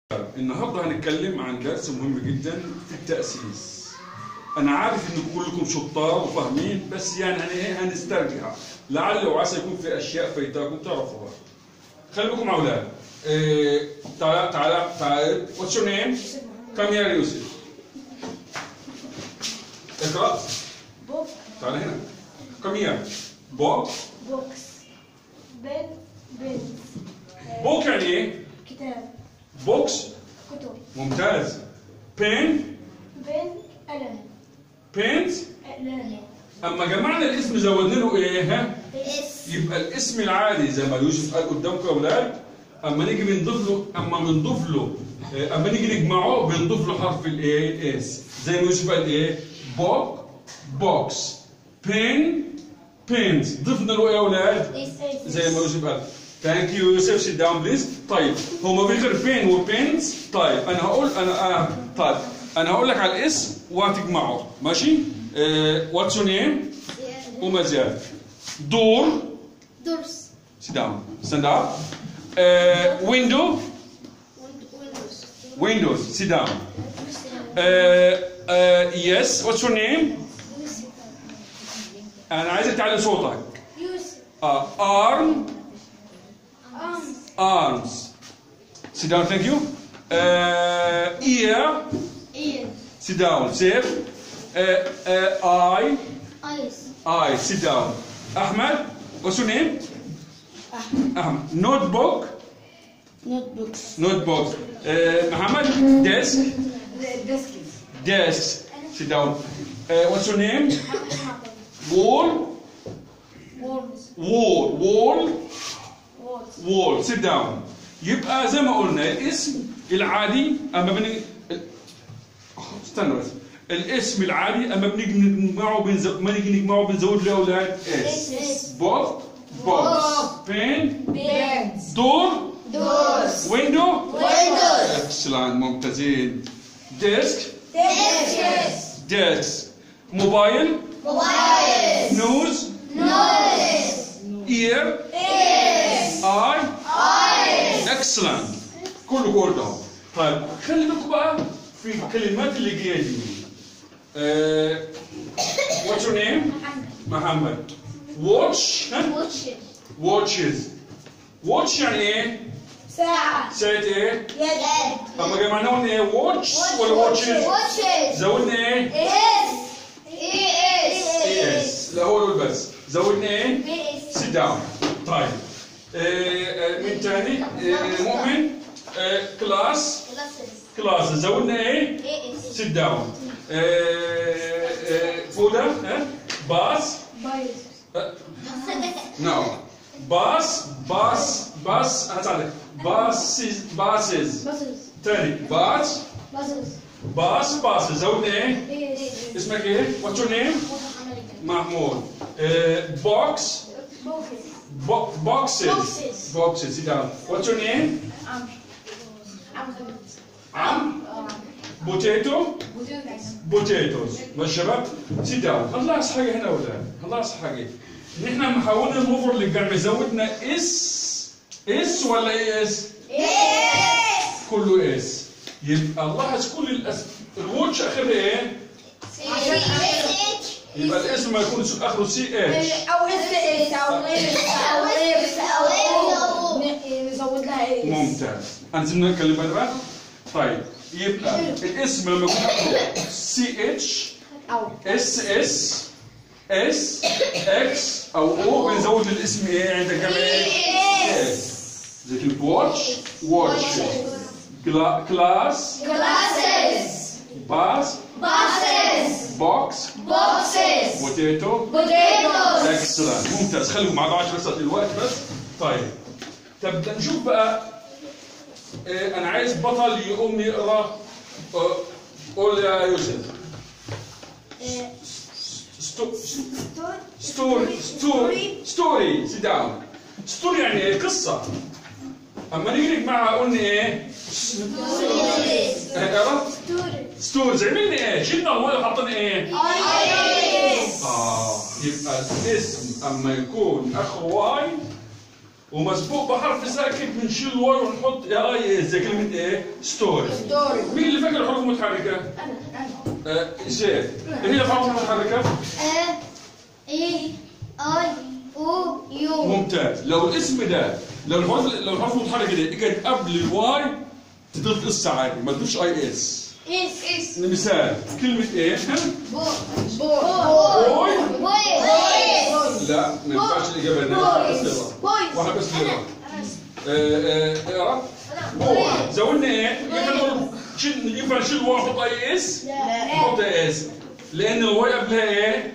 النهارده هنتكلم عن درس مهم جدا في التأسيس. أنا عارف إن كلكم شطار وفاهمين بس يعني هن إيه هنسترجع لعل وعسى يكون في أشياء فايتاكم تعرفوها. خلي بالكم يا أولاد. إيه تعال تعال تعال What's your name? Come here يوسف. اقرأ. بوك تعال هنا. Come here. بوك بوكس بن بنت بوك يعني إيه؟ كتاب بوكس كتب ممتاز. بين بن قلم بينز أقلام اما جمعنا الاسم زودنا له ايه ها اس يبقى الاسم العادي زي ما يوسف قال قدامكم يا اولاد اما نيجي بنضيف له اما بنضيف له آه، اما نيجي نجمعه بنضيف له حرف الايه اس زي ما يوسف قال ايه بوك بوكس بين بينز ضفنا له ايه يا اولاد اس زي ما يوسف قال ثانك يو يوسف سيت داون بليز طيب هو ما في غير بين وبينز طيب انا هقول انا آه طيب انا هقول لك على الاسم وهتجمعه ماشي واتس يور نيم وما زال دور درس sit down stand up uh, window ويندوز windows sit down uh, uh, yes what's your name انا عايزك تعلي صوتك يوسف uh, arm أمس arms sit down thank you uh, ear إيد sit down safe uh, uh, eye أيس eye sit down Ahmed what's your name Ahmed notebook نوت بوكس notebook uh, Muhammad desk ديسكس desk sit down uh, what's your name wall وورمز wall wall وورز wall sit down يبقى زي ما قلنا الاسم العادي اما بني استنى بس الاسم العادي اما بنيجي نجمعه بنزود ما نيجي نجمعه بنزود له اولاد اس اس بوك بوكس بين بينز دور دورز ويندو ويندوز اكسلنت ممتازين ديسك ديسكس ديسك موبايل موبايل نوز نويز اير إيس اي أيس اكسلنت كله كله ده طيب خلي بالكم بقى في الكلمات اللي جايه دي واتس يور نيم محمد واتش واتشز واتشز واتش يعني ايه؟ ساعة ساعة ايه؟ يد اما جمعناهم ايه؟ واتش ولا واتشز؟ واتشز زودنا ايه؟ اس اي اي اس اس لا هو دول بس زودنا ايه؟ اس سيت داون طيب آه، آه، من تاني آه، مؤمن آه، كلاس كلاس زودنا ايه؟ اس سيت داون فودا ها باس بايز نو باس باس باس هتعلق باسز باسز باسز تاني باس باسز باس باس زودنا ايه؟ اس اسمك ايه؟ واتس يور نيم؟ محمود بوكس بوكس boxes Boxes. boxes sit down what's your name عم بوتيتو بوتيتوز ماشي شباب سيت داون هنلاحظ حاجه هنا ولا هنلاحظ حاجه ان احنا لما حولنا المفرد للجمع زودنا اس اس ولا ايه اس كله اس يبقى نلاحظ كل الأس... الواتش اخرها ايه يبقى الاسم ما يكون اخره سي اتش او اس اس او اس او اس او نزود لها اس ممتاز هنزلنا نتكلم بقى طيب يبقى الاسم لما يكون اخره سي اتش او اس اس اس اكس او او بنزود الاسم ايه عند الجمع ايه؟ اس زي كلمة واتش واتش كلاس glasses باس buses بوكس boxes بوتيتو potatoes اكسلنت ممتاز خليكم مع بعض بس الوقت بس طيب طب نشوف بقى آه، انا عايز بطل يقوم يقرا آه، قول يا يوسف ستو- ستوري ستوري ستوري سي داون ستوري يعني ايه قصه اما نيجي نجمعها قلنا ايه اقرا ستوريز عملنا ايه شلنا الميه وحطينا ايه اه يبقى الاسم اما يكون اخر واي ومسبوق بحرف ساكن بنشيل الواي ونحط اي اس زي كلمه ايه؟ ستوري ستوري مين اللي فاكر الحروف المتحركه؟ انا انا آه زين ايه هي الحروف المتحركه؟ أ إي أي أو يو ممتاز لو الاسم ده لو الحروف لو الحروف المتحركه دي اجت قبل الواي تضيف اس عادي ما تضيفش اي اس إس إس مثال كلمه ايه؟ بو بوي بوي بوي لا ما ينفعش الاجابه هنا واحد بس يقرا بويز واحد بس يقرا آه، آه، اقرا بوي زودنا ايه؟ ينفع نقول شيل- ينفع نشيل الواي ونحط اي اس؟ نحط اي اس لان الواي قبلها ايه؟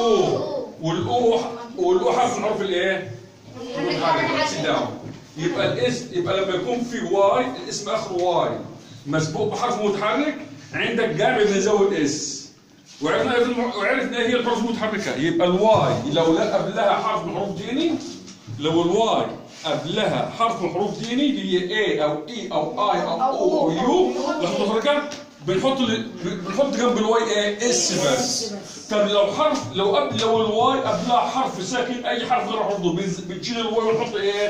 او والاو والاو حرف من حروف الايه؟ المتحركه سيت داون يبقى الاسم يبقى لما يكون في واي الاسم اخره واي مسبوق بحرف متحرك عندك جامع بنزود اس وعرفنا إيه الم- وعرفنا ايه هي الحروف المتحركه يبقى الواي لو لا قبلها حرف من حروف ديني لو الواي قبلها حرف من حروف ديني اللي هي اي او اي او اي او او او يو الحروف المتحركه بنحط ال- بنحط جنب الواي ايه اس بس طب لو حرف لو قبل لو الواي قبلها حرف ساكن اي حرف غير حروف بنز- بنشيل الواي ونحط ايه؟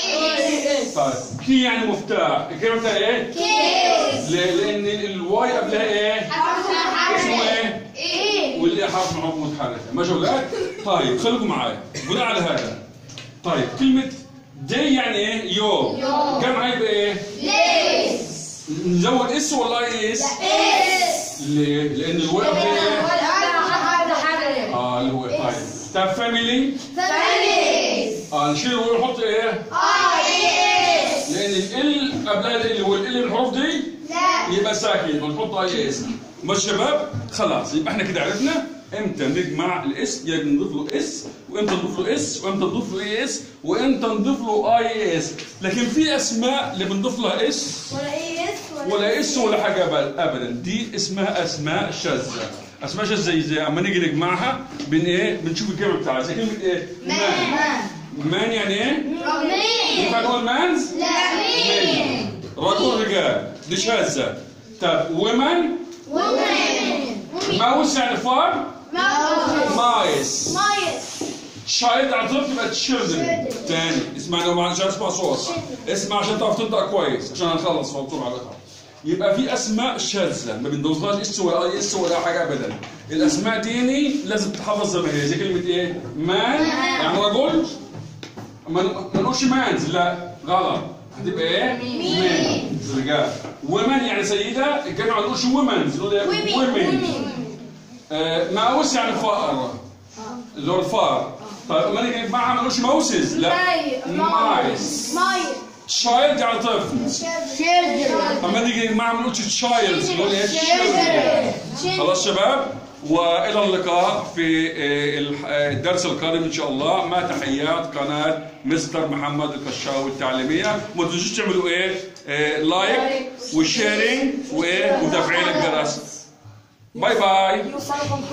أي إس طيب كي يعني مفتاح الكلمه بتاعها ايه؟ كيس ل- لان الواي قبلها ايه؟ اسمه ايه؟ إيه واللي حرف من حروف متحركه ماشي يا اولاد؟ طيب خليكم معايا بناء على هذا طيب كلمه دي يعني ايه؟ يوم جمع يبقى ايه؟ ليس نزود اس ولا اي اس؟ إس ليه؟ لان الواي قبلها ايه؟ اه اللي هو طيب طب فاميلي فاميليز اه نشيل الواي ونحط ايه؟ أي إس لان ال قبلها اللي هو ال الحروف دي لا يبقى ساكن ونحط اي اس مش شباب خلاص يبقى احنا كده عرفنا امتى نجمع الاسم يعني نضيف له اس وامتى نضيف له اس وامتى نضيف له اي اس وامتى نضيف له اي اس لكن في اسماء اللي بنضيف لها اس ولا اي اس ولا اس ولا حاجه أبد- ابدا دي اسمها اسماء شاذه اسماء شاذه زي زي اما نيجي نجمعها بن ايه بنشوف الكلمه بتاعها زي كلمه ايه مان مان يعني ايه مين ينفع نقول مانز لا مين رجل رجال دي شاذة طب ومن ومن ماوس يعني فار ماوس مايس مايس شايد على طول تبقى تشيلدرن تاني اسمع لو ما عشان اسمع صوت اسمع عشان تعرف تنطق كويس عشان هنخلص بسرعه على الأخر. يبقى في اسماء شاذه ما بنضيفلهاش اس ولا اي اس ولا حاجه ابدا الاسماء ديني لازم تتحفظ زي ما هي زي كلمه ايه مان يعني رجل ما ما نقولش مانز لا غلط هتبقى ايه مين رجال ومن يعني سيده الجمع ما نقولش ومنز نقول ايه ومن آه، ماوس يعني فار اللي هو الفار طيب اما نيجي نجمعها ما نقولش ماوسز لا مايس مايس تشايلد يعني طفل شيلدرن اما نيجي نجمعها ما نقولش تشايلد نقول ايه children. خلاص شباب والى اللقاء في آه، الح- آه، الدرس القادم ان شاء الله مع تحيات قناه مستر محمد القشاوي التعليميه ما تنسوش تعملوا ايه آه، لايك وشيرنج وايه وتفعيل الجرس باي باي يوصلكم